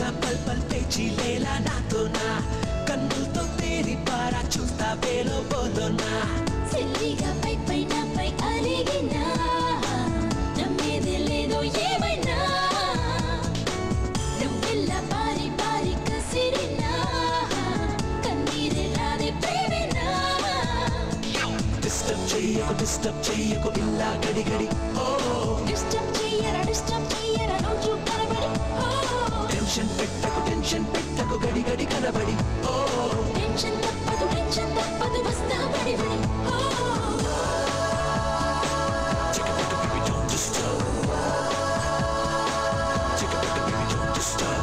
పల్ పల్ పేచి లేలా నాతోనా కన్నులతో తేరి పారా చూస్తా వేలో బోలోనా సిల్లిగా పై పైన పై అలిగినా నమ్మేది లేదో ఏమైనా నువ్వెల్ల పారి పారి కసిరినా కన్నీరే రాదే ప్రేమినా డిస్టర్బ్ చెయ్యకు డిస్టర్బ్ చెయ్యకు ఇలా గడి గడి ఓ డిస్టర్బ్ చెయ్యరా డిస్టర్బ్ చెయ్యరా రోజు కనబడి ఓ టెన్షన్ పెట్టకు టెన్షన్ పెట్టకు గడి గడి కనబడి ఓ టెన్షన్ తప్పదు టెన్షన్ తప్పదు వస్తా బడి బడి ఓ చికపక baby don't disturb చికపక baby don't disturb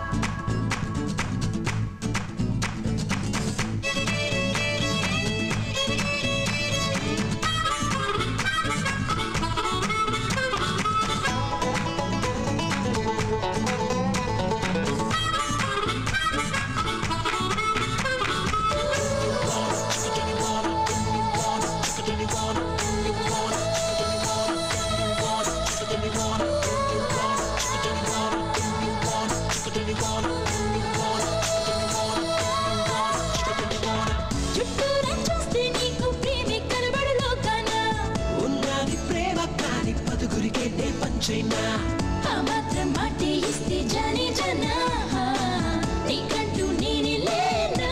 చుట్టూరా చూస్తే నీకు ప్రేమే కనబడు లోకాన ఉన్నది ప్రేమ కాని పదుగురికే నే పంచైనా ఆ మాత్రం మాటే ఇస్తే జానే జనా నీకంటూ నేనే లేనా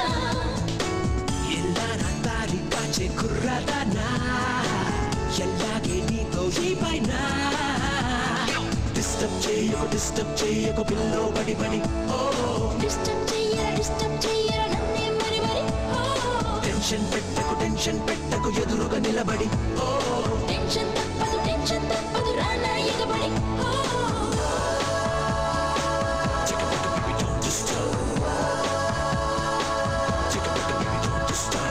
ఎల్లారా తారి కాచే కుర్రదానా ఎల్లాగే నీతో ఈ పైన డిస్టర్బ్ చేయకు డిస్టర్బ్ చేయకు పిల్లో బడి బడి ఓ డిస్టర్బ్ చెయ్యరా డిస్టర్బ్ చెయ్యరా నన్నే మరి మరి ఓ టెన్షన్ పెట్టకు టెన్షన్ పెట్టకు ఎదురుగా నిలబడి ఓ టెన్షన్ తప్పదు టెన్షన్ తప్పదు రానా ఎగబడి ఓ చికపక baby don't disturb చికపక baby don't disturb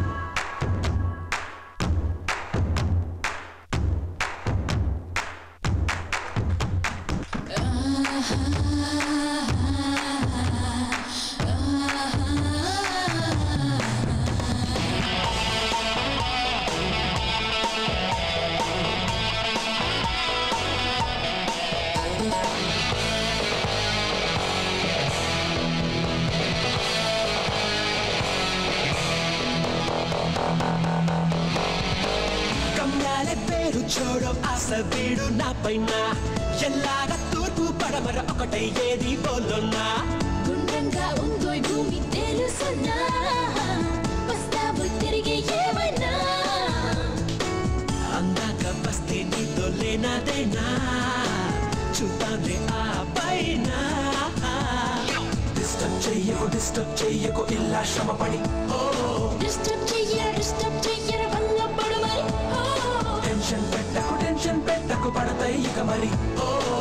కమ్యాలే పేరు చూడు ఆశ వీడు నా పైన ఎల్లాగ తూర్పు పడమర ఒకటై ఏది బోలున్నా గుండ్రంగా ఉందో ఈ భూమి తెలుసునా వస్తావు తిరిగి ఏమైనా అందాక వస్తే నీతో లేనాదేనా చూద్దాంలే ఆ పైన డిస్టర్బ్ చెయ్యకు డిస్టర్బ్ చెయ్యకు ఇలా శ్రమపడి ఓ డిస్టర్బ్ చెయ్యరా డిస్టర్బ్ చెయ్యరా వల్ల పడు మరి ఓ టెన్షన్ పెట్టకు టెన్షన్ పెట్టకు పడతాయి ఇక మరి ఓ